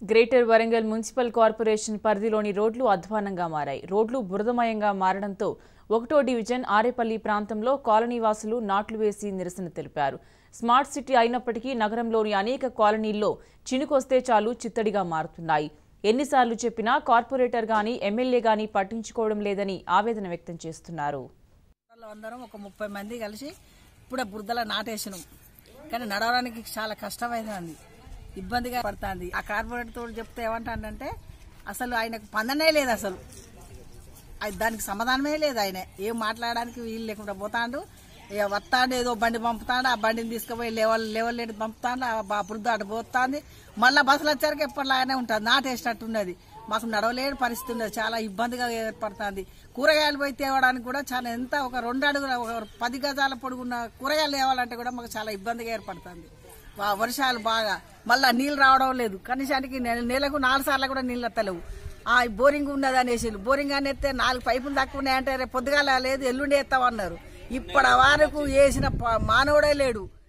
greater Warangal municipal corporation పరిధిలోని రోడ్లు అధ్వానంగా మారాయి రోడ్లు బురదమయంగా మారడంతో ఒకటో డివిజన్ ఆరేపల్లి ప్రాంతంలో కాలనీ వాసులు నాట్లు వేసి నిరసన తెలిపారు స్మార్ట్ సిటీ అయినప్పటికీ నగరంలోని అనేక కాలనీల్లో చినుకొస్తే చాలు చిత్తడిగా మారుతున్నాయి ఎన్నిసార్లు చెప్పినా కార్పొరేటర్ గాని ఎమ్మెల్యే గాని పట్టించుకోవడం లేదని ఆవేదన వ్యక్తం చేస్తున్నారు వాళ్ళు అందరం ఒక ముప్పై మంది కలిసి ఇప్పుడే బురదలో నాటేసినాం కానీ నడవడానికి చాలా కష్టమైంది ఇబ్బందిగా పడుతుంది ఆ కార్పొరేట్ తోడు చెప్తే ఏమంటాడంటే అసలు ఆయనకు పందనే లేదు అసలు అది దానికి సమాధానమే లేదు ఆయన ఏం మాట్లాడడానికి వీలు లేకుండా పోతాడు ఇక వస్తాడు ఏదో బండి పంపుతాడు ఆ బండిని తీసుకుపోయి లెవెల్ లెవెల్ లేని పంపుతాడు ఆ బా- బురద అటు పోతుంది మళ్ళీ బస్సులు వచ్చారికి ఎప్పటిలాగానే ఉంటుంది నాటేసినట్టున్నది మాకు నడవలేని పరిస్థితి ఉన్నది చాలా ఇబ్బందిగా ఏర్పడుతుంది కూరగాయలు పోయి తేవడానికి కూడా చాలా ఎంత ఒక రెండు అడుగుల ఒక పది గజాల పొడుగున్న కూరగాయలు తేవాలంటే కూడా మాకు చాలా ఇబ్బందిగా ఏర్పడుతుంది వా- వర్షాలు బాగా మళ్ళా నీళ్ళు రావడం లేదు కనీసానికి నెల- నెలకు నాలుగు సార్లు కూడా నీళ్ళు వస్తలేవు ఆ బోరింగ్ ఉన్నది అనేసి బోరింగ్ అని ఎత్తే నాలుగు పైపులు తక్కువ ఉన్నాయంటే రేపు పొద్దుగాల లేదు ఎల్లుండి ఎత్తామన్నారు ఇప్పటి వరకు వేసిన ప- మానవుడే లేడు